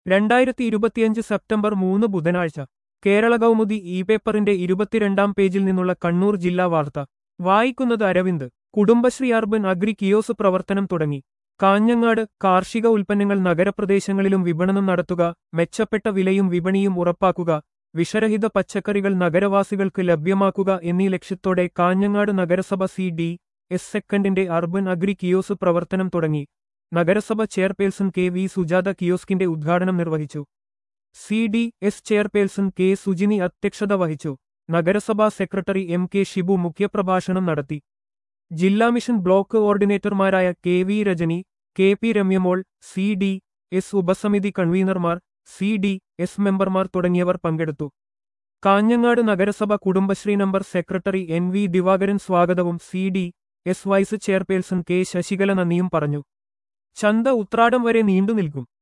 രണ്ടായിരത്തി ഇരുപത്തിയഞ്ച് സെപ്റ്റംബർ മൂന്ന് ബുധനാഴ്ച കേരള കൗമുദി ഇ പേപ്പറിന്റെ ഇരുപത്തിരണ്ടാം പേജിൽ നിന്നുള്ള കണ്ണൂർ ജില്ലാ വാർത്ത വായിക്കുന്നത് Aravind Kudumbashree urban agri kiosk പ്രവർത്തനം തുടങ്ങി കാഞ്ഞങ്ങാട് കാർഷിക ഉൽപ്പന്നങ്ങൾ നഗരപ്രദേശങ്ങളിലും വിപണനം നടത്തുക മെച്ചപ്പെട്ട വിലയും വിപണിയും ഉറപ്പാക്കുക വിഷരഹിത പച്ചക്കറികൾ നഗരവാസികൾക്ക് ലഭ്യമാക്കുക എന്നീ ലക്ഷ്യത്തോടെ കാഞ്ഞങ്ങാട് നഗരസഭ സി ഡി എസ് സെക്കൻഡിന്റെ അർബൻ അഗ്രി കിയോസ് പ്രവർത്തനം തുടങ്ങി നഗരസഭ ചെയർപേഴ്സൺ കെ വി സുജാത കിയോസ്കിന്റെ ഉദ്ഘാടനം നിർവഹിച്ചു C D S chairperson K Sujini അധ്യക്ഷത വഹിച്ചു നഗരസഭാ സെക്രട്ടറി എം കെ ഷിബു മുഖ്യപ്രഭാഷണം നടത്തി ജില്ലാ മിഷൻ ബ്ലോക്ക് കോർഡിനേറ്റർമാരായ K V Rajani K P Ramyamol C D S ഉപസമിതി കൺവീനർമാർ സി ഡി എസ് മെമ്പർമാർ തുടങ്ങിയവർ പങ്കെടുത്തു കാഞ്ഞങ്ങാട് നഗരസഭ Kudumbashree number secretary N V Divakaran സ്വാഗതവും C D S vice chairperson K Sasikala നന്ദിയും പറഞ്ഞു ചന്ത ഉത്രാടം വരെ നീണ്ടുനിൽക്കും